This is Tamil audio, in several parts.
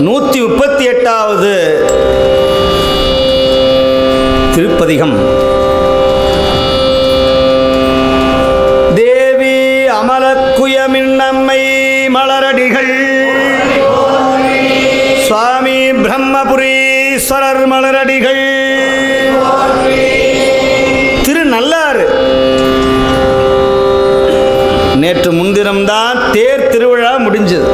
நூற்றி முப்பத்தி எட்டாவது திருப்பதிகம் தேவி அமலக்குயமின் நம்மை மலரடிகள் சுவாமி பிரம்மபுரீஸ்வரர் மலரடிகள் திரு நல்லாறு நேற்று முன்தினம்தான் தேர் திருவிழா முடிஞ்சது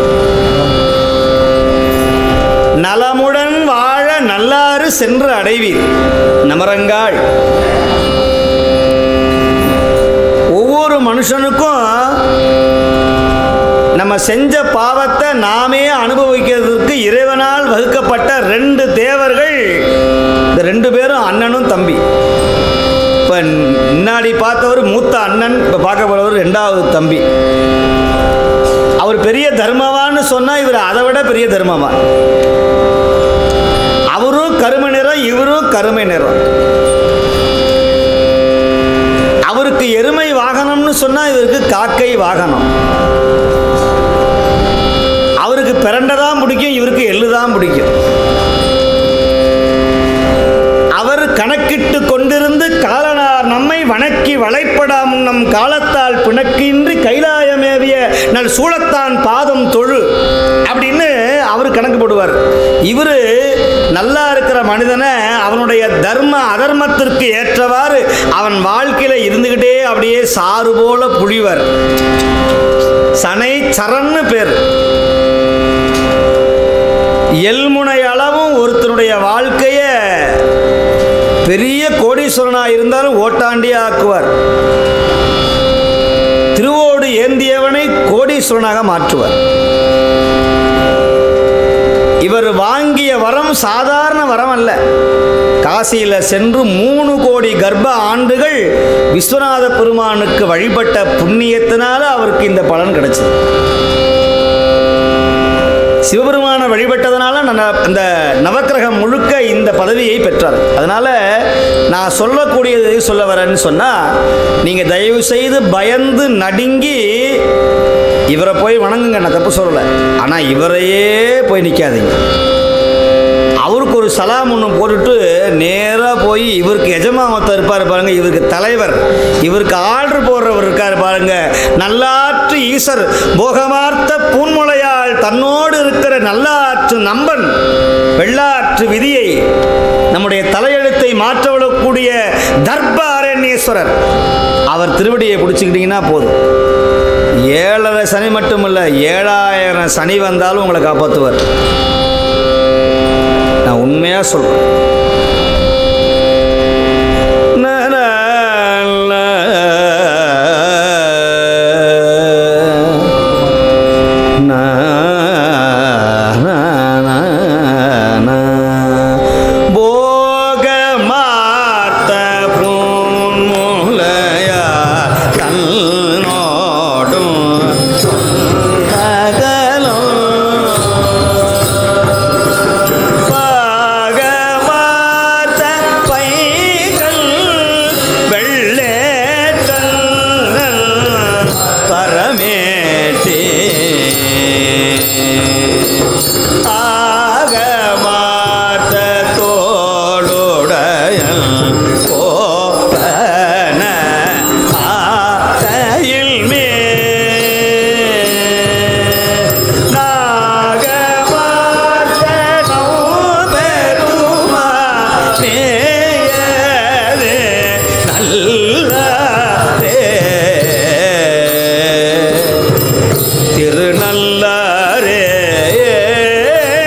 நலமுடன் வாழ நல்லாறு சென்று அடைவீர் நமரங்காள் ஒவ்வொரு மனுஷனுக்கும் நம்ம செஞ்ச பாவத்தை நாமே அனுபவிக்கிறதுக்கு இறைவனால் வகுக்கப்பட்ட ரெண்டு தேவர்கள் இந்த ரெண்டு பேரும் அண்ணனும் தம்பி இப்போ முன்னாடி பார்த்தவர் மூத்த அண்ணன் இப்போ பார்க்க போகிறவர் ரெண்டாவது தம்பி அவர் பெரிய தர்மவான்னு சொன்னால் இவர் அதை விட பெரிய தர்மவான் அவரும் கருமை நிறம் இவரும் கருமை நிறம் அவருக்கு எருமை வாகனம்னு சொன்னால் இவருக்கு காக்கை வாகனம் அவருக்கு பிரண்டை தான் பிடிக்கும் இவருக்கு எள்ளு தான் பிடிக்கும் அவர் கணக்கிட்டு கொண்டிருந்து காலனார் நம்மை வணக்கி வளைப்படாம் நம் காலத்தால் பிணக்கின்றி கைலாயமேவிய நல் சூழத்தான் பாதம் தொழு அப்படின்னு அவர் கணக்கு போடுவார் இவர் நல்லா இருக்கிற மனிதனை அவனுடைய தர்ம அதர்மத்திற்கு ஏற்றவாறு அவன் வாழ்க்கையில் இருந்துக்கிட்டே அப்படியே சாறு போல புழிவர் சனை சரன்னு பேர் எல்முனை அளவும் ஒருத்தனுடைய வாழ்க்கையை பெரிய கோடீஸ்வரனாக இருந்தாலும் ஓட்டாண்டியே ஆக்குவார் திருவோடு ஏந்தியவனை கோடீஸ்வரனாக மாற்றுவார் இவர் வாங்கிய வரம் சாதாரண வரம் அல்ல காசியில் சென்று மூணு கோடி கர்ப்ப ஆண்டுகள் விஸ்வநாத பெருமானுக்கு வழிபட்ட புண்ணியத்தினால அவருக்கு இந்த பலன் கிடைச்சது சிவபெருமானை வழிபட்டதனால நான் அந்த நவக்கிரகம் முழுக்க இந்த பதவியை பெற்றார் அதனால நான் சொல்லக்கூடியது எது சொல்ல வரேன்னு சொன்னால் நீங்கள் தயவு செய்து பயந்து நடுங்கி இவரை போய் வணங்குங்க நான் தப்பு சொல்லலை ஆனால் இவரையே போய் நிற்காதீங்க அவருக்கு ஒரு சலாம் ஒன்று போட்டுட்டு நேராக போய் இவருக்கு எஜமாமத்தர் இருப்பார் பாருங்க இவருக்கு தலைவர் இவருக்கு ஆர்டர் போடுறவர் இருக்கார் பாருங்க நல்லாற்று ஈசர் போகமார்த்த பூன்முளையால் தன்னோடு இருக்கிற நல்லாற்று நம்பன் வெள்ளாற்று விதியை நம்முடைய தலையெழுத்தை மாற்றவிடக்கூடிய தர்ப அரண்யேஸ்வரர் அவர் திருவடியை பிடிச்சிக்கிட்டிங்கன்னா போதும் ஏழரை சனி மட்டுமல்ல ஏழாயிரம் சனி வந்தாலும் உங்களை காப்பாற்றுவார் நான் உண்மையாக சொல்கிறேன் போகமார்த்த புன்முலையா தன்னோடும் பகலும் பாகமாத்த பைகள் வெள்ளேற்றல் பரமேட்டே ஆகமாத்த தோளுடைய கோபன ஆகையில் மே நாகமாத்த நௌபெருமா மேயதே நல்லதே திருநல்லாரே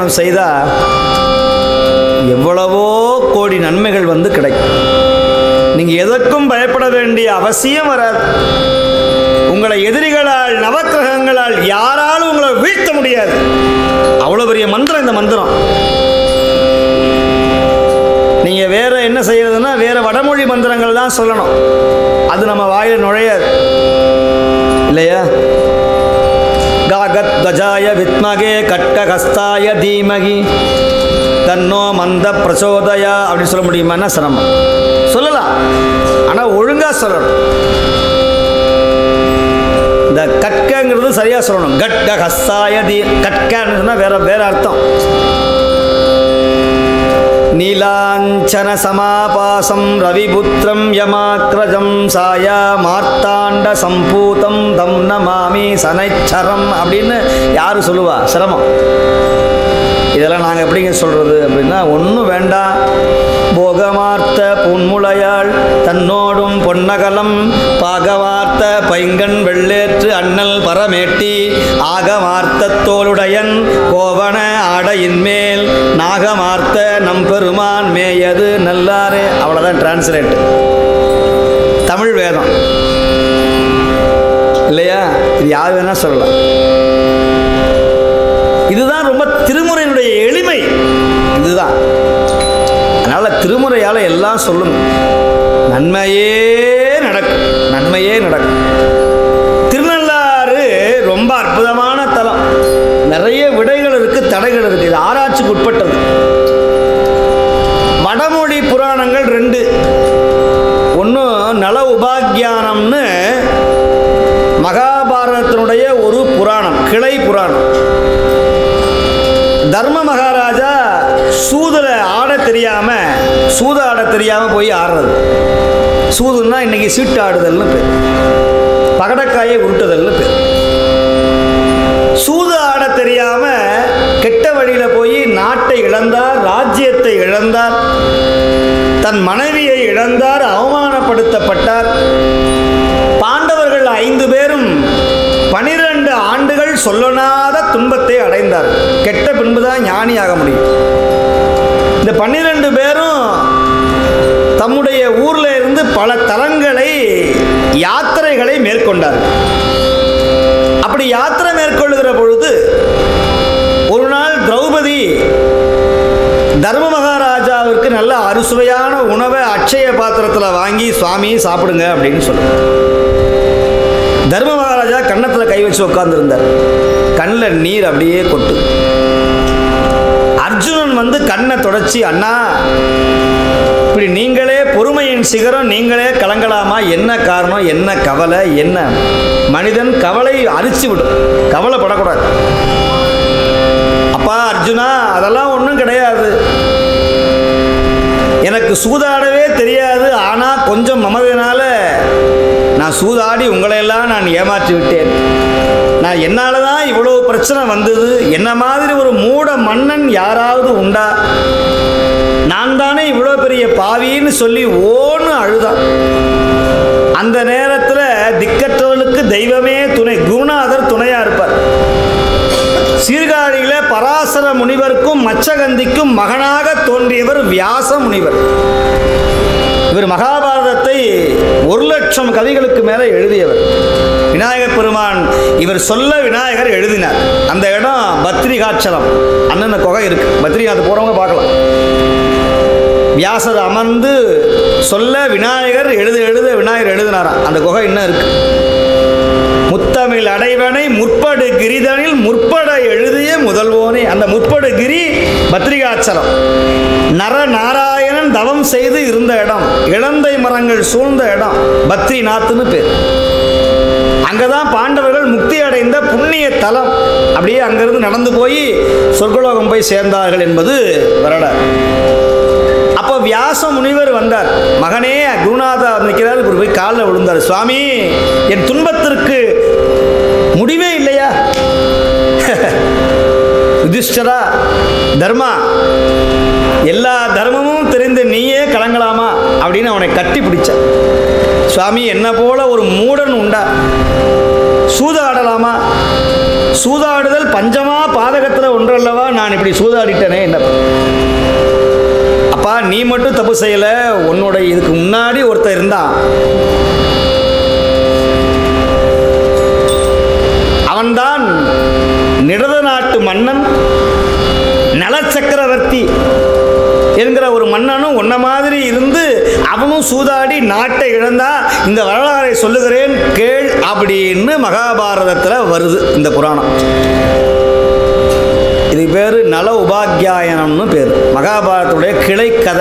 பாராயணம் செய்தால் எவ்வளவோ கோடி நன்மைகள் வந்து கிடைக்கும் நீங்கள் எதற்கும் பயப்பட வேண்டிய அவசியம் வராது உங்களை எதிரிகளால் நவக்கிரகங்களால் யாராலும் உங்களை வீழ்த்த முடியாது அவ்வளோ பெரிய மந்திரம் இந்த மந்திரம் நீங்கள் வேற என்ன செய்யறதுன்னா வேற வடமொழி மந்திரங்கள் தான் சொல்லணும் அது நம்ம வாயில் நுழையாது இல்லையா காகத் கஜாய வித்மகே கட்கஹஸ்தாய தீமகி தன்னோ மந்த பிரச்சோதயா அப்படின்னு சொல்ல முடியுமான்னா சிரமம் சொல்லலாம் ஆனால் ஒழுங்காக சொல்லணும் இந்த கட்கங்கிறது சரியாக சொல்லணும் கட்க ஹஸ்தாய தீ கட்கன்னு சொன்னா வேற வேற அர்த்தம் நீலாஞ்சன சமாபாசம் ரவிபுத்திரம் யமாக்ரஜம் சாயா மார்த்தாண்ட சம்பூதம் தம் நமாமி சனைச்சரம் அப்படின்னு யாரு சொல்லுவா சிரமம் இதெல்லாம் நாங்கள் எப்படிங்க சொல்கிறது அப்படின்னா ஒன்றும் வேண்டாம் போகமார்த்த பொன்முளையாள் தன்னோடும் பொன்னகலம் பாகவார்த்த பைங்கண் வெள்ளேற்று அண்ணல் பரமேட்டி ஆகமார்த்த தோளுடையன் கோவண ஆடையின் மேல் நாகமார்த்த நம் பெருமான் மேயது நல்லாரே அவ்வளோதான் டிரான்ஸ்லேட் தமிழ் வேதம் இல்லையா இது யார் வேணால் சொல்லலாம் இதுதான் ரொம்ப திருமுறையினுடைய எளிமை இதுதான் அதனால் திருமுறையால் எல்லாம் சொல்லுங்க நன்மையே நடக்கும் நன்மையே நடக்கும் திருநள்ளாறு ரொம்ப அற்புதமான தலம் நிறைய விடைகள் இருக்கு தடைகள் இருக்கு இது ஆராய்ச்சிக்கு உட்பட்டது வடமொழி புராணங்கள் ரெண்டு ஒன்று நல உபாக்கியானம்னு மகாபாரதத்தினுடைய ஒரு புராணம் கிளை புராணம் தர்ம மகாராஜா சூதில் ஆட தெரியாம சூது ஆட தெரியாம போய் ஆடுறது சூதுன்னா இன்னைக்கு சீட்டு ஆடுதல்னு பேர் பகடக்காயை உருட்டுதல்னு பேர் சூது ஆட தெரியாம கெட்ட வழியில போய் நாட்டை இழந்தார் ராஜ்யத்தை இழந்தார் தன் மனைவியை இழந்தார் அவமானப்படுத்தப்பட்டார் பாண்டவர்கள் ஐந்து பேரும் பனிரெண்டு ஆண்டுகள் சொல்லனாத துன்பத்தை அடைந்தார் கெட்ட பின்புதான் ஞானியாக முடியும் இந்த பன்னிரண்டு பேரும் தம்முடைய ஊர்ல இருந்து பல தலங்களை யாத்திரைகளை மேற்கொண்டார்கள் அப்படி யாத்திரை மேற்கொள்ளுகிற பொழுது ஒரு நாள் திரௌபதி தர்ம மகாராஜாவிற்கு நல்ல அறுசுவையான உணவை அட்சய பாத்திரத்தில் வாங்கி சுவாமி சாப்பிடுங்க அப்படின்னு சொல்லுங்க தர்ம மகாராஜா கன்னத்தில் கை வச்சு உட்காந்துருந்தார் கண்ணில் நீர் அப்படியே கொட்டு அர்ஜுனன் வந்து கண்ணை தொடச்சி அண்ணா இப்படி நீங்களே பொறுமையின் சிகரம் நீங்களே கலங்கலாமா என்ன காரணம் என்ன கவலை என்ன மனிதன் கவலை அரிச்சு விடும் கவலைப்படக்கூடாது அப்பா அர்ஜுனா அதெல்லாம் ஒன்றும் கிடையாது எனக்கு சூதாடவே தெரியாது ஆனால் கொஞ்சம் மமதினால நான் சூதாடி உங்களையெல்லாம் நான் ஏமாற்றி விட்டேன் நான் என்னால் தான் இவ்வளோ பிரச்சனை வந்தது என்ன மாதிரி ஒரு மூட மன்னன் யாராவது உண்டா நான் தானே இவ்வளோ பெரிய பாவின்னு சொல்லி ஓன்னு அழுதான் அந்த நேரத்தில் திக்கற்றவனுக்கு தெய்வமே துணை குருநாதர் துணையாக இருப்பார் சீர்காழியில பராசர முனிவருக்கும் மச்சகந்திக்கும் மகனாக தோன்றியவர் வியாச முனிவர் இவர் மகாபாரதத்தை ஒரு லட்சம் கவிகளுக்கு மேலே எழுதியவர் விநாயகர் பெருமான் இவர் சொல்ல விநாயகர் எழுதினார் அந்த இடம் பத்ரிகாச்சலம் அண்ணன் குகை இருக்கு பத்ரிகாத்து போறவங்க பார்க்கலாம் வியாசர் அமர்ந்து சொல்ல விநாயகர் எழுத எழுத விநாயகர் எழுதினாராம் அந்த குகை இன்னும் இருக்கு முத்தமிழ் அடைவனை முற்படு கிரிதனில் முற்பட எழுதிய முதல்வோனே அந்த முற்படு கிரி பத்ரிகாச்சலம் நர நாராயணன் தவம் செய்து இருந்த இடம் இளந்தை மரங்கள் சூழ்ந்த இடம் பத்ரிநாத்னு பேர் அங்கதான் பாண்டவர்கள் முக்தி அடைந்த புண்ணிய தலம் அப்படியே அங்கிருந்து நடந்து போய் சொர்க்கலோகம் போய் சேர்ந்தார்கள் என்பது வரலாறு அப்போ வியாச முனிவர் வந்தார் மகனே குருநாதா நிற்கிறார் இவர் போய் காலில் விழுந்தார் சுவாமி என் துன்பத்திற்கு முடிவே இல்லையா யுதிஷ்டரா தர்மா எல்லா தர்மமும் தெரிந்து நீயே கலங்கலாமா அப்படின்னு அவனை கட்டி பிடிச்ச சுவாமி என்ன போல ஒரு மூடன் உண்டா சூதாடலாமா சூதாடுதல் பஞ்சமா பாதகத்தில் ஒன்றல்லவா நான் இப்படி சூதாடிட்டேனே என்ன அப்பா நீ மட்டும் தப்பு செய்யலை உன்னோட இதுக்கு முன்னாடி ஒருத்தர் இருந்தான் அவன்தான் நிடத நாட்டு மன்னன் நலச்சக்கரவர்த்தி என்கிற ஒரு மன்னனும் உன்ன மாதிரி இருந்து அவனும் சூதாடி நாட்டை இழந்தா இந்த வரலாறை சொல்லுகிறேன் கேள் அப்படின்னு மகாபாரதத்தில் வருது இந்த புராணம் இது பேர் நல உபாக்கியாயனம்னு பேர் மகாபாரதத்துடைய கிளை கதை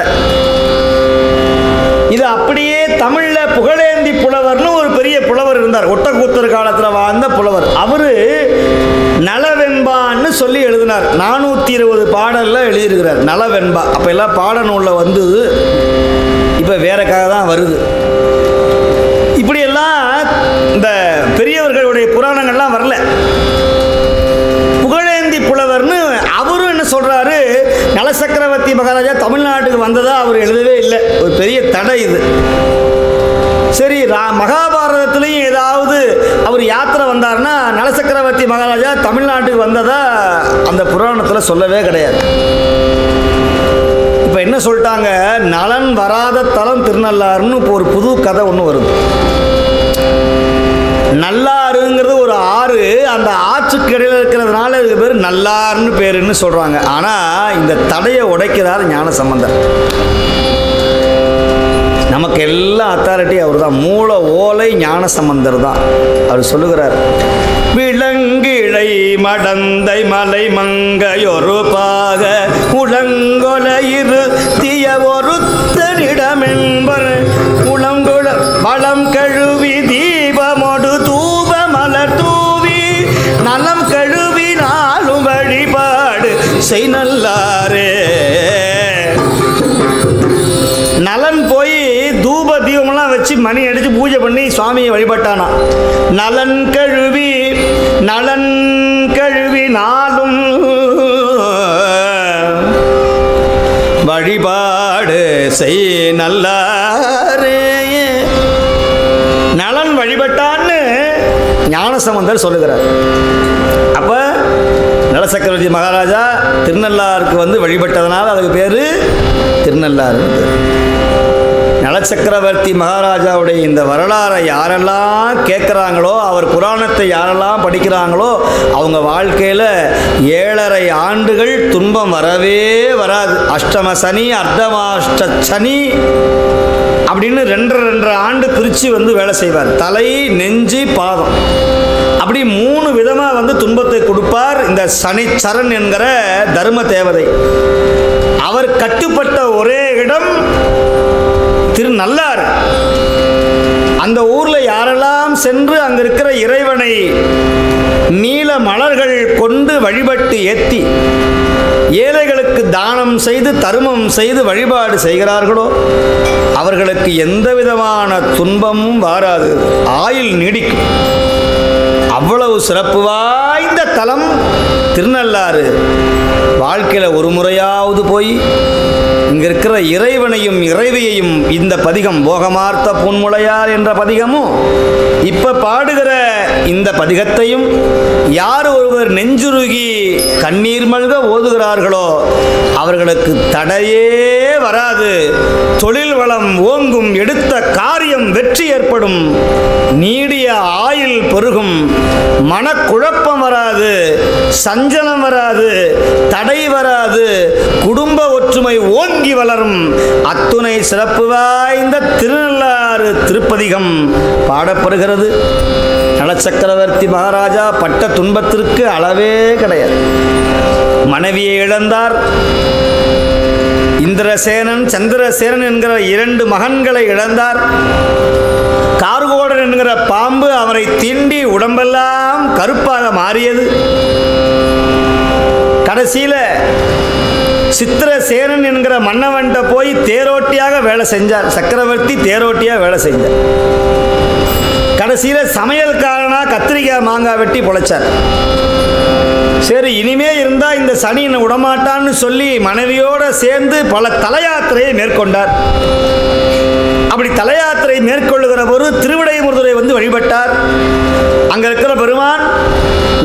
இது அப்படியே தமிழில் புகழேந்தி புலவர்னு ஒரு பெரிய புலவர் இருந்தார் ஒட்டக்கூத்தர் காலத்தில் வாழ்ந்த புலவர் அவர் நலவெண்பான்னு சொல்லி எழுதினார் நானூற்றி இருபது பாடலில் எழுதியிருக்கிறார் நலவெண்பா அப்போ எல்லாம் பாடநூலில் வந்தது இப்போ வேற கதை தான் வருது இப்படியெல்லாம் இந்த பெரியவர்களுடைய புராணங்கள்லாம் வரல புகழேந்தி புலவர்னு அவரும் என்ன சொல்றாரு நலசக்கரவர்த்தி மகாராஜா தமிழ்நாட்டுக்கு வந்ததா அவர் எழுதவே இல்லை ஒரு பெரிய தடை இது சரி ரா மகாபாரதத்துலேயும் ஏதாவது அவர் யாத்திரை வந்தார்னா நலசக்கரவர்த்தி மகாராஜா தமிழ்நாட்டுக்கு வந்ததா அந்த புராணத்தில் சொல்லவே கிடையாது இப்போ என்ன சொல்லிட்டாங்க நலன் வராத தலம் திருநள்ளாறுன்னு இப்போ ஒரு புது கதை ஒன்று வருது நல்லாறுங்கிறது ஒரு ஆறு அந்த ஆற்றுக்கு இடையில இருக்கிறதுனால இதுக்கு பேர் நல்லாறுன்னு பேருன்னு சொல்கிறாங்க ஆனால் இந்த தடையை உடைக்கிறார் ஞான சம்பந்தர் நமக்கு எல்லா அத்தாரிட்டி அவர் தான் மூல ஓலை ஞான சம்பந்தர் தான் அவர் சொல்லுகிறார் விலங்கிழை மடந்தை மலை மங்கையொரு பாக உளங்கொல இருத்திய ஒருத்தனிடமென்பர் உளங்குழ வளம் கழுவி தீபமொடு தூப மலர் தூவி நலம் கழுவி நாளும் வழிபாடு செய் நல்லாரே நலன் போய் தூப தீபமெல்லாம் வச்சு மணி அடித்து பூஜை பண்ணி சுவாமியை வழிபட்டானா நலன் கழுவி நலன் கழுவி நாளும் வழிபாடு செய் நல்லாரே நலன் வழிபட்டான்னு ஞானசம்பந்தர் சொல்லுகிறார் அப்போ நலசக்கரவர்த்தி மகாராஜா திருநள்ளாருக்கு வந்து வழிபட்டதனால அதுக்கு பேர் திருநள்ளாறு நலச்சக்கரவர்த்தி மகாராஜாவுடைய இந்த வரலாறை யாரெல்லாம் கேட்குறாங்களோ அவர் புராணத்தை யாரெல்லாம் படிக்கிறாங்களோ அவங்க வாழ்க்கையில் ஏழரை ஆண்டுகள் துன்பம் வரவே வராது அஷ்டம சனி அர்த்தமாஷ்ட சனி அப்படின்னு ரெண்டரை ரெண்டரை ஆண்டு பிரித்து வந்து வேலை செய்வார் தலை நெஞ்சு பாதம் அப்படி மூணு விதமாக வந்து துன்பத்தை கொடுப்பார் இந்த சனிச்சரன் என்கிற தர்ம தேவதை அவர் கட்டுப்பட்ட ஒரே இடம் திருநள்ளாறு அந்த ஊரில் யாரெல்லாம் சென்று அங்கே இருக்கிற இறைவனை நீல மலர்கள் கொண்டு வழிபட்டு ஏத்தி ஏழைகளுக்கு தானம் செய்து தருமம் செய்து வழிபாடு செய்கிறார்களோ அவர்களுக்கு எந்த விதமான துன்பமும் வாராது ஆயுள் நீடிக்கும் அவ்வளவு சிறப்பு வாய்ந்த தலம் திருநள்ளாறு வாழ்க்கையில் ஒரு முறையாவது போய் இங்க இருக்கிற இறைவனையும் இறைவியையும் இந்த பதிகம் போகமார்த்த பூன்முளையார் என்ற பதிகமும் இப்ப பாடுகிற இந்த பதிகத்தையும் யார் ஒருவர் நெஞ்சுருகி கண்ணீர் மல்க ஓதுகிறார்களோ அவர்களுக்கு தடையே வராது தொழில் வளம் ஓங்கும் எடுத்த காரியம் வெற்றி ஏற்படும் நீடிய ஆயுள் பெருகும் மனக்குழப்பம் வராது சஞ்சலம் வராது தடை வராது குடும்ப ஒற்றுமை ஓங்கி வளரும் அத்துணை சிறப்பு வாய்ந்த திருநள்ளாறு திருப்பதிகம் பாடப்படுகிறது நலச்சக்கரவர்த்தி மகாராஜா பட்ட துன்பத்திற்கு அளவே கிடையாது மனைவியை இழந்தார் இந்திரசேனன் சந்திரசேனன் என்கிற இரண்டு மகன்களை இழந்தார் கார்கோடன் என்கிற பாம்பு அவரை தீண்டி உடம்பெல்லாம் கருப்பாக மாறியது கடைசியில் சித்திரசேனன் என்கிற மன்னவன்கிட்ட போய் தேரோட்டியாக வேலை செஞ்சார் சக்கரவர்த்தி தேரோட்டியாக வேலை செஞ்சார் கடைசியில் சமையல்காரனா கத்திரிக்காய் மாங்காய் வெட்டி பொழைச்சார் சரி இனிமே இருந்தால் இந்த சனி என்னை விடமாட்டான்னு சொல்லி மனைவியோடு சேர்ந்து பல தலயாத்திரையை மேற்கொண்டார் அப்படி தலயாத்திரை மேற்கொள்ளுகிற போது திருவிடைமுருதுரை வந்து வழிபட்டார் அங்கே இருக்கிற பெருமான் நல்லாறு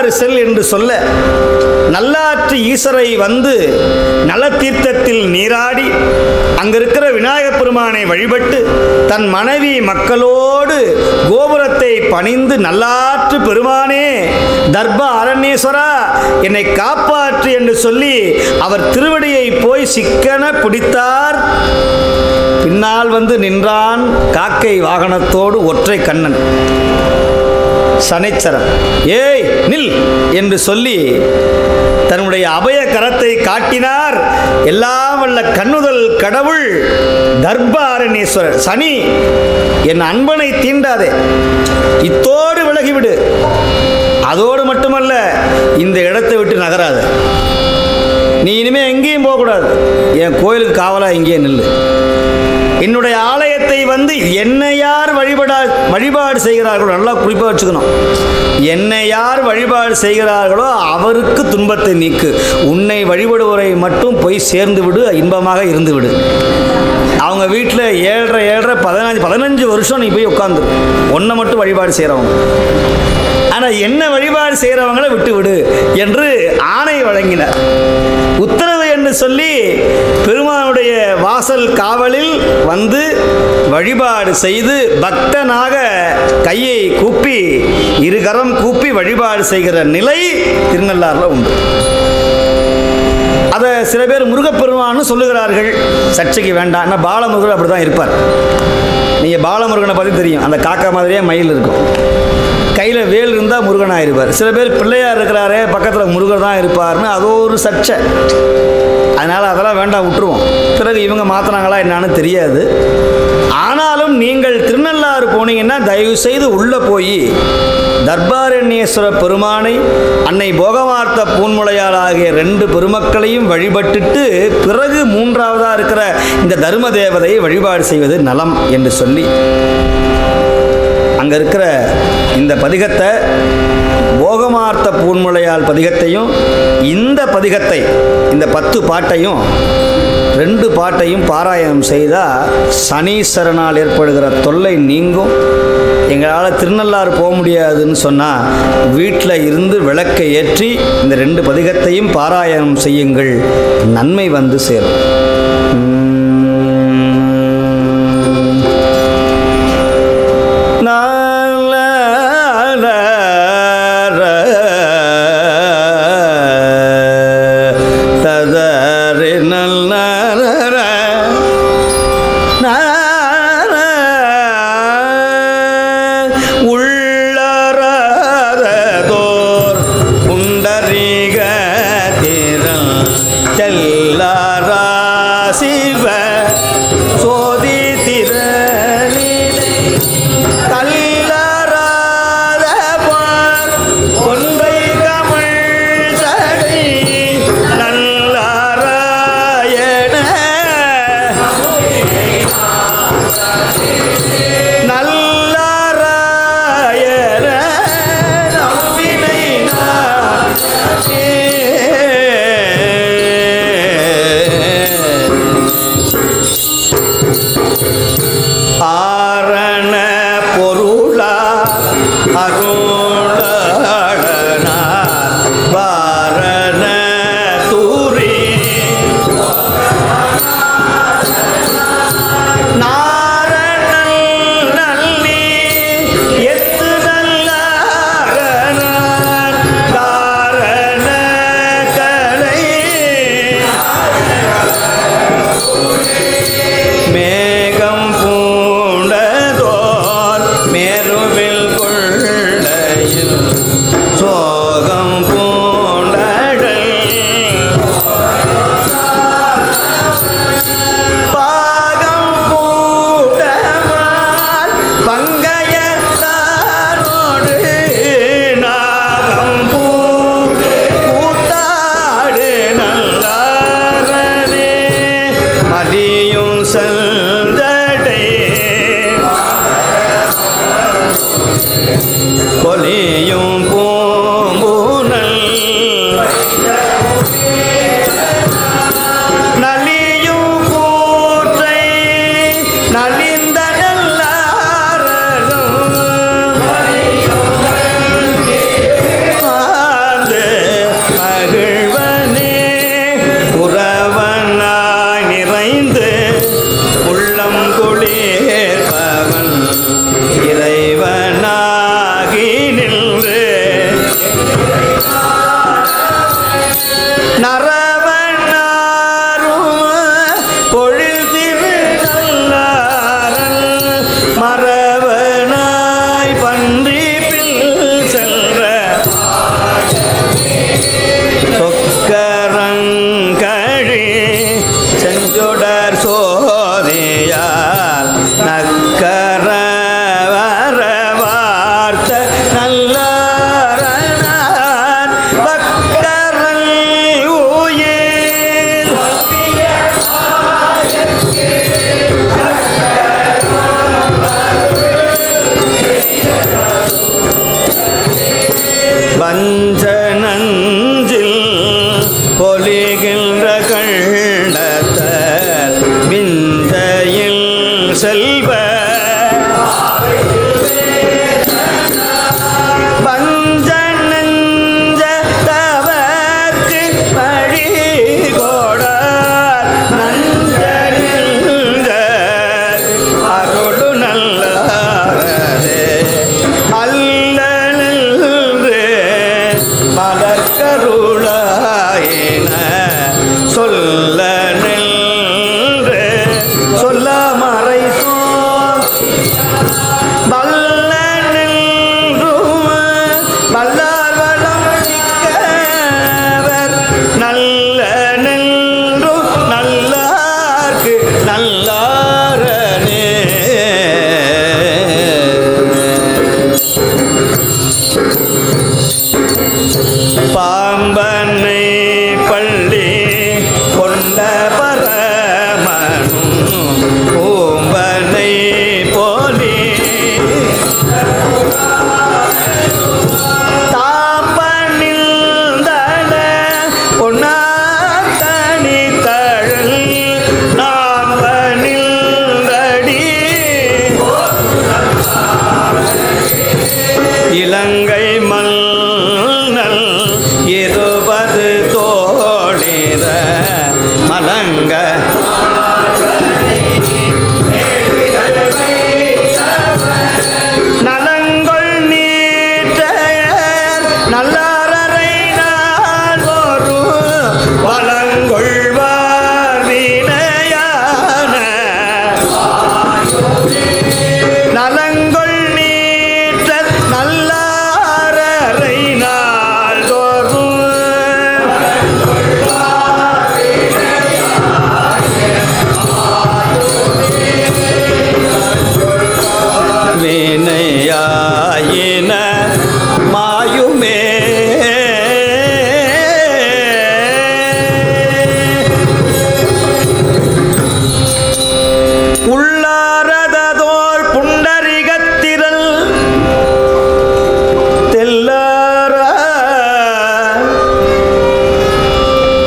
நல்லாறு செல் என்று சொல்ல நல்லாற்று ஈசரை வந்து நலத்தீர்த்தத்தில் நீராடி அங்கிருக்கிற விநாயகப் பெருமானை வழிபட்டு தன் மனைவி மக்களோடு கோபுரத்தை பணிந்து நல்லாற்று பெருமானே தர்ப அரண்யேஸ்வரா என்னை காப்பாற்று என்று சொல்லி அவர் திருவடியை போய் சிக்கன பிடித்தார் பின்னால் வந்து நின்றான் காக்கை வாகனத்தோடு ஒற்றை கண்ணன் சனைச்சரன் ஏய் நில் என்று சொல்லி தன்னுடைய அபய கரத்தை காட்டினார் எல்லாம் வல்ல கண்ணுதல் கடவுள் தர்பாரண்யேஸ்வரர் சனி என் அன்பனை தீண்டாதே இத்தோடு விலகிவிடு அதோடு மட்டுமல்ல இந்த இடத்தை விட்டு நகராத நீ இனிமே எங்கேயும் போகக்கூடாது என் கோயிலுக்கு காவலா இங்கேயே நில்லு என்னுடைய ஆலயத்தை வந்து என்னை யார் வழிபடா வழிபாடு செய்கிறார்களோ நல்லா குறிப்பாக வச்சுக்கணும் என்னை யார் வழிபாடு செய்கிறார்களோ அவருக்கு துன்பத்தை நீக்கு உன்னை வழிபடுவரை மட்டும் போய் சேர்ந்து விடு இன்பமாக இருந்து விடு அவங்க வீட்டில் ஏழரை ஏழரை பதினஞ்சு பதினஞ்சு வருஷம் நீ போய் உட்காந்து ஒன்றை மட்டும் வழிபாடு செய்கிறவங்க ஆனால் என்ன வழிபாடு செய்கிறவங்களை விட்டு விடு என்று ஆணை வழங்கினார் உத்தரவு என்று சொல்லி பெருமானுடைய வாசல் காவலில் வந்து வழிபாடு செய்து பக்தனாக கையை கூப்பி இருகரம் கூப்பி வழிபாடு செய்கிற நிலை திருநள்ளாறில் உண்டு அதை சில பேர் முருகப்பெருமான்னு சொல்லுகிறார்கள் சர்ச்சைக்கு வேண்டாம் ஆனால் பாலமுருகன் அப்படி தான் இருப்பார் நீங்கள் பாலமுருகனை பற்றி தெரியும் அந்த காக்கா மாதிரியே மயில் இருக்கும் கையில் வேல் இருந்தால் முருகனாக இருப்பார் சில பேர் பிள்ளையார் இருக்கிறாரே பக்கத்தில் முருகன் தான் இருப்பார்னு அது ஒரு சர்ச்சை அதனால் அதெல்லாம் வேண்டாம் விட்டுருவோம் பிறகு இவங்க மாற்றினாங்களா என்னான்னு தெரியாது ஆனாலும் நீங்கள் திருநள்ளாறு போனீங்கன்னா தயவு செய்து உள்ளே போய் தர்பாரண்யேஸ்வர பெருமானை அன்னை போகமார்த்த பூன்முளையால் ஆகிய ரெண்டு பெருமக்களையும் வழிபட்டுட்டு பிறகு மூன்றாவதாக இருக்கிற இந்த தர்ம தேவதையை வழிபாடு செய்வது நலம் என்று சொல்லி அங்கே இருக்கிற இந்த பதிகத்தை போகமார்த்த பூன்முளையால் பதிகத்தையும் இந்த பதிகத்தை இந்த பத்து பாட்டையும் ரெண்டு பாட்டையும் பாராயணம் செய்தால் சனீஸ்வரனால் ஏற்படுகிற தொல்லை நீங்கும் எங்களால் திருநள்ளாறு போக முடியாதுன்னு சொன்னால் வீட்டில் இருந்து விளக்கை ஏற்றி இந்த ரெண்டு பதிகத்தையும் பாராயணம் செய்யுங்கள் நன்மை வந்து சேரும் ததறி நல்ல உள்ளறதோர் புண்டரீக திரள் செல்லாரா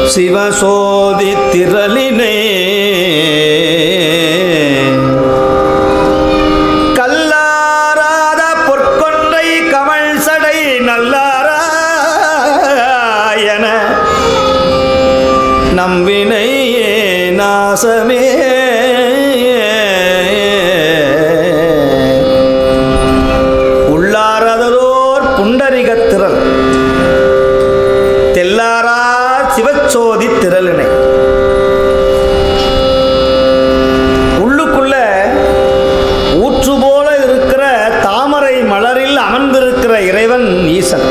சிவசோதி திரளினே கல்லாராத பொற்கொன்றை கமழ் சடை நல்லாராயன நம்பினையே நாசமே உள்ளாரதோர் புண்டரிகத் திரள் தெல்லாரா சிவச்சோதி திரளினை உள்ளுக்குள்ள ஊற்று போல இருக்கிற தாமரை மலரில் அமர்ந்திருக்கிற இறைவன் ஈசன்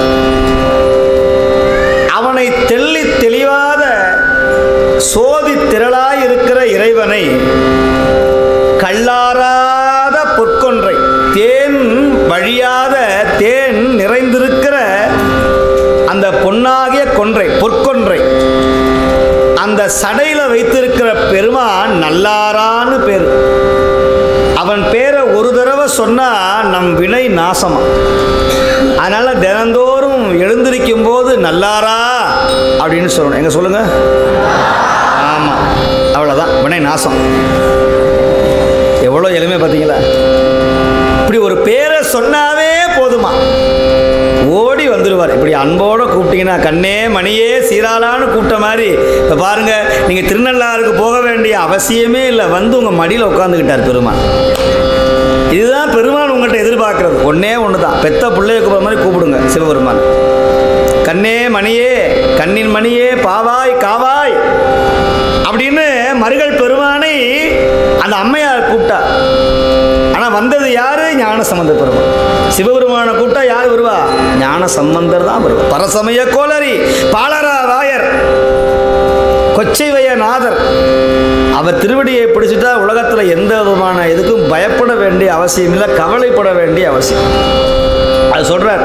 அவனை தெள்ளி தெளிவாத சோதி திரளாய் இருக்கிற இறைவனை கல்லாராத பொற்கொன்றை தேன் வழியாத தேன் நிறைந்திருக்கிற அந்த பொன்னாகிய கொன்றை பொற்கொன்றை அந்த சடையில வைத்திருக்கிற பெருமான் நல்லாரான்னு பேர் அவன் பேரை ஒரு தடவை சொன்னா நம் வினை நாசமா அதனால தினந்தோறும் எழுந்திருக்கும் போது நல்லாரா அப்படின்னு சொல்லணும் எங்க சொல்லுங்க ஆமா அவ்வளவுதான் வினை நாசம் எவ்வளோ எளிமை பார்த்தீங்களா இப்படி ஒரு பேரை சொன்னாவே போதுமா ஓடி வந்துடுவார் இப்படி அன்போடு கூப்பிட்டீங்கன்னா கண்ணே மணியே சீராளான்னு கூப்பிட்ட மாதிரி இப்போ பாருங்க நீங்கள் திருநள்ளாறுக்கு போக வேண்டிய அவசியமே இல்லை வந்து உங்கள் மடியில் உட்காந்துக்கிட்டார் பெருமான் இதுதான் பெருமான் உங்கள்கிட்ட எதிர்பார்க்கறது ஒன்னே ஒன்று தான் பெத்த பிள்ளைய கூப்பிட்ற மாதிரி கூப்பிடுங்க சிவபெருமான் கண்ணே மணியே கண்ணின் மணியே பாவாய் காவாய் அப்படின்னு மருகள் பெருமானை அந்த அம்மையார் கூப்பிட்டா ஆனால் வந்தது யாரு ஞான சம்பந்த பெருமான் சிவபெருமானை கூப்பிட்டா யார் வருவா ஞான சம்பந்தர் தான் வருவா பரசமய கோளரி பாலரா வாயர் கொச்சைவய நாதர் அவர் திருவடியை பிடிச்சிட்டா உலகத்தில் எந்த விதமான எதுக்கும் பயப்பட வேண்டிய அவசியம் இல்லை கவலைப்பட வேண்டிய அவசியம் அது சொல்றார்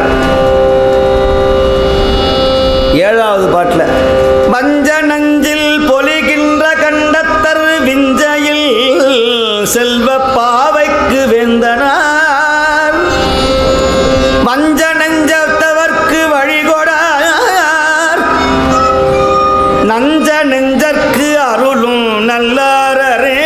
ஏழாவது பாட்டில் வஞ்ச நஞ்சில் பொலிகின்ற கண்டத்தர் விஞ்சையில் செல்வ பாவைக்கு வேந்தனார் வஞ்ச நெஞ்சத்தவர்க்கு வழிகொடார் நஞ்ச நெஞ்சற்கு அருளும் நல்லாரரே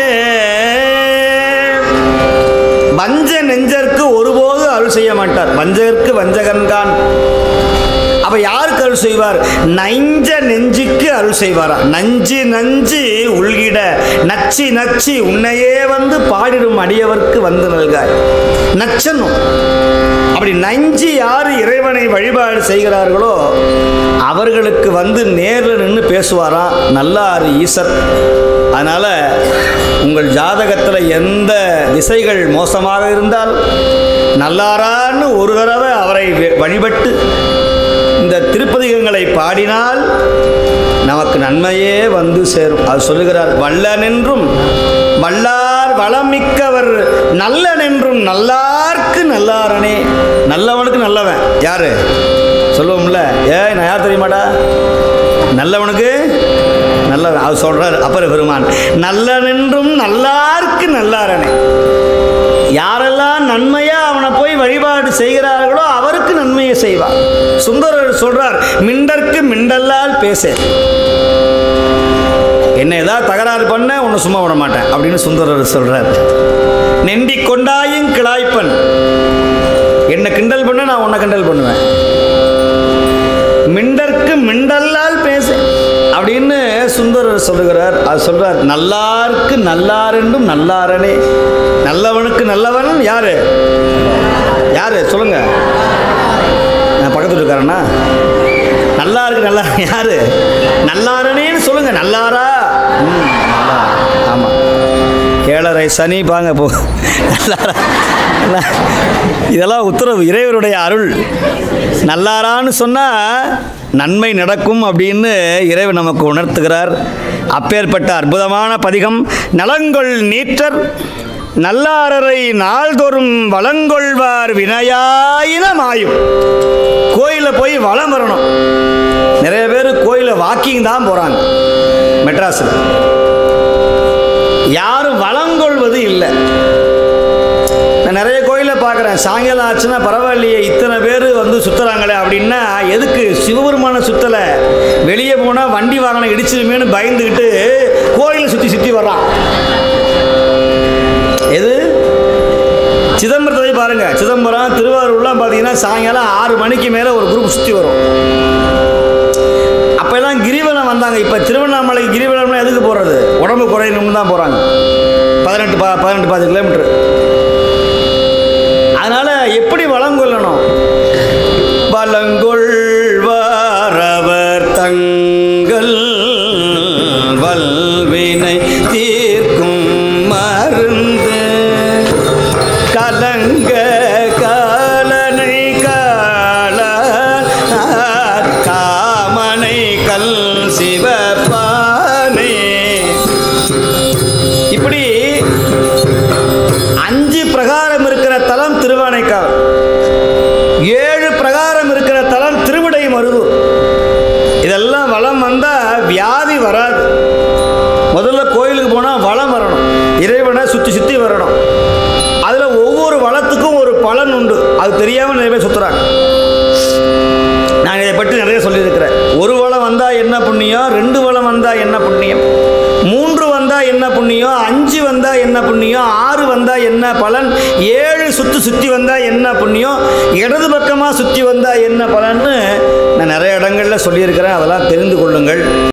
வஞ்ச நெஞ்சற்கு ஒருபோது அருள் செய்ய மாட்டார் வஞ்சகருக்கு வஞ்சகன்கான் அப்ப யாருக்கு அருள் செய்வார் நஞ்ச நெஞ்சுக்கு அருள் செய்வாரா நஞ்சு நஞ்சு உள்கிட நச்சி நச்சி உன்னையே வந்து பாடிடும் அடியவர்க்கு வந்து நல்காய் நச்சனும் அப்படி நஞ்சு யார் இறைவனை வழிபாடு செய்கிறார்களோ அவர்களுக்கு வந்து நேரில் நின்று பேசுவாராம் நல்லாறு ஈசர் அதனால உங்கள் ஜாதகத்தில் எந்த திசைகள் மோசமாக இருந்தால் நல்லாரான்னு ஒரு தடவை அவரை வெ- வழிபட்டு இந்த திருப்பதிகங்களை பாடினால் நமக்கு நன்மையே வந்து சேரும் அது சொல்லுகிறார் வல்லனென்றும் வல்லார் வளமிக்கவர் நல்லனென்றும் நல்லார்க்கு நல்லாரனே நல்லவனுக்கு நல்லவன் யாரு சொல்லுவோம்ல ஏய் நான் யார் தெரியுமாடா நல்லவனுக்கு நல்லவன் அது சொல்றார் அப்பர் பெருமான் நல்லனென்றும் நல்லார்க்கு நல்லாரனே யாரெல்லாம் நன்மையா அவனை போய் வழிபாடு செய்கிறார்களோ அவருக்கு நன்மையை செய்வார் சுந்தரர் சொல்றார் மிண்டற்கு மிண்டல்லால் பேச என்ன ஏதாவது தகராறு பண்ண உன்னை சும்மா விட மாட்டேன் அப்படின்னு சுந்தரர் சொல்றார் நெண்டி கொண்டாயும் கிளாய்ப்பன் என்னை கிண்டல் பண்ண நான் உன்னை கிண்டல் பண்ணுவேன் மிண்டற்கு மிண்டல்லால் பேச அப்படின்னு சுந்தரர் சொல்லுகிறார் அது சொல்றார் நல்லாருக்கு நல்லார் என்றும் நல்லாரனே நல்லவனுக்கு நல்லவன் யாரு யாரு சொல்லுங்க நான் பக்கத்துல இருக்காரண்ணா நல்லா இருக்கு நல்லா யாரு நல்லாரனேன்னு சொல்லுங்க நல்லாரா ம், நல்லாரா. ஆமா ஏழரை சனி பாங்க போ நல்லாரா நல்லா. இதெல்லாம் உத்தரவு இறைவருடைய அருள் நல்லாரான்னு சொன்னால் நன்மை நடக்கும் அப்படின்னு இறைவன் நமக்கு உணர்த்துகிறார் அப்பேற்பட்ட அற்புதமான பதிகம் நலங்கொள் நீற்றர் நல்லாரரை நாள்தோறும் வளங்கொள்வார் வினையாயின மாயும் கோயிலில் போய் வளம் வரணும் நிறைய பேர் கோயிலில் வாக்கிங் தான் போகிறாங்க மெட்ராஸில் யாரும் வளங்கொள்வது இல்லை நான் நிறைய கோயிலை பார்க்குறேன் சாயங்காலம் ஆச்சுன்னா பரவாயில்லையே இத்தனை பேர் வந்து சுற்றுறாங்களே அப்படின்னா எதுக்கு சிவபெருமான சுற்றலை வெளியே போனால் வண்டி வாகனம் இடிச்சிருமேனு பயந்துக்கிட்டு கோயிலை சுற்றி சுற்றி வர்றான் எது சிதம்பரத்தை போய் பாருங்க சிதம்பரம் திருவாரூர்லாம் பார்த்தீங்கன்னா சாயங்காலம் ஆறு மணிக்கு மேலே ஒரு குரூப் சுற்றி வரும் அப்போல்லாம் கிரிவலம் வந்தாங்க இப்போ திருவண்ணாமலை கிரிவலம்லாம் எதுக்கு போகிறது உடம்பு குறையணும்னு தான் போகிறாங்க பதினெட்டு பா பதினெட்டு பாஞ்சு கிலோமீட்டர் அதனால் எப்படி வளம் கொள்ளணும் வளங்கொள்வாரவர் தங்கள் வல்வினை தீர்க்கும் மருந்து கலங்க காலனை கால காமனை கல் சிவப்பானே இப்படி அஞ்சு பிரகாரம் இருக்கிற தலம் திருவானைக்காவல் ஏழு பிரகாரம் இருக்கிற தலம் திருவிடை மருதூர் இதெல்லாம் வளம் வந்தால் வியாதி வராது முதல்ல கோயிலுக்கு போனால் வளம் வரணும் இறைவனை சுற்றி சுற்றி வரணும் அதில் ஒவ்வொரு வளத்துக்கும் ஒரு பலன் உண்டு அது தெரியாமல் நிறைய பேர் சுற்றுறாங்க நான் இதை பற்றி நிறைய சொல்லியிருக்கிறேன் ஒரு வளம் வந்தால் என்ன புண்ணியம் ரெண்டு வளம் வந்தால் என்ன புண்ணியம் மூன்று வந்தால் என்ன புண்ணியம் அஞ்சு வந்தால் என்ன புண்ணியம் ஆறு வந்தால் என்ன பலன் ஏழு சுற்று சுற்றி வந்தால் என்ன புண்ணியம் இடது பக்கமாக சுற்றி வந்தால் என்ன பலன்னு நான் நிறைய இடங்களில் சொல்லியிருக்கிறேன் அதெல்லாம் தெரிந்து கொள்ளுங்கள்